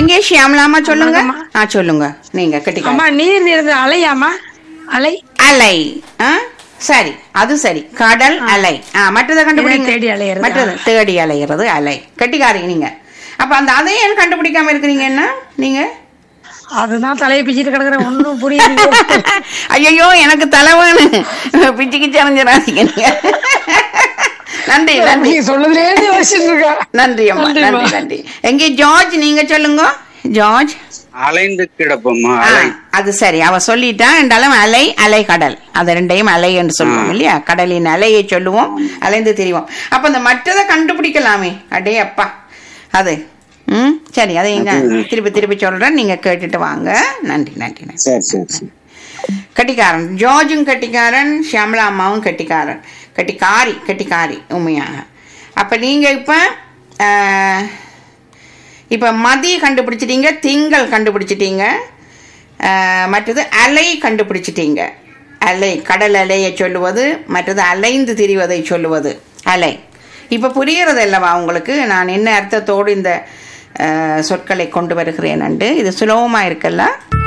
எங்கே ஷியாமலாமா சொல்லுங்க ஆ சொல்லுங்க நீங்க கட்டிக்காரி அம்மா நீர் நிறைந்த அலையாமா அலை அலை ஆ சரி அது சரி கடல் அலை ஆ மற்றதை கண்டுபிடிங்க தேடி அலையிறது. மற்றது தேடி அலையிறது அலை கட்டிக்காரி நீங்க அப்ப அந்த அதையும் ஏன் கண்டுபிடிக்காம இருக்கிறீங்க என்ன நீங்க அதுதான் தலையை பிச்சுட்டு கிடக்குற ஒன்றும் புரியுது ஐயோ எனக்கு தலைவனு பிச்சு கிச்சு அரைஞ்சிடாதீங்க நீங்க நன்றி நன்றி நீங்க சொல்லுதுலே யோசிச்சுட்டு இருக்கா நன்றி அம்மா நன்றிம்மா. நன்றி நன்றி எங்கே ஜார்ஜ் நீங்க சொல்லுங்க ஜார்ஜ் அலைந்து கிடப்போம்மா ஆ, அலை அது சரி அவ சொல்லிட்டா என்றாலும் அலை அலை கடல் அது ரெண்டையும் அலை என்று சொல்லுவோம் இல்லையா கடலின் அலையை சொல்லுவோம் அலைந்து திரிவோம் அப்ப இந்த மற்றதை கண்டுபிடிக்கலாமே அடே அப்பா அது ம் சரி அதை எங்க திருப்பி திருப்பி சொல்றேன் நீங்க கேட்டுட்டு வாங்க நன்றி நன்றி நன்றி சரி சரி சரி கட்டிக்காரன் ஜார்ஜும் கட்டிக்காரன் ஷியாமலா அம்மாவும் கட்டிக்காரன் கட்டிக்காரி கட்டிக்காரி உண்மையாக அப்ப நீங்க இப்ப ஆஹ், இப்ப மதி கண்டுபிடிச்சிட்டீங்க திங்கள் கண்டுபிடிச்சிட்டீங்க ஆஹ், மற்றது அலை கண்டுபிடிச்சிட்டீங்க அலை கடல் அலையை சொல்லுவது மற்றது அலைந்து திரிவதை சொல்லுவது அலை இப்ப புரிகிறது அல்லவா உங்களுக்கு நான் என்ன அர்த்தத்தோடு இந்த ஆஹ், சொற்களை கொண்டு வருகிறேன் இது சுலபமா இருக்கல்ல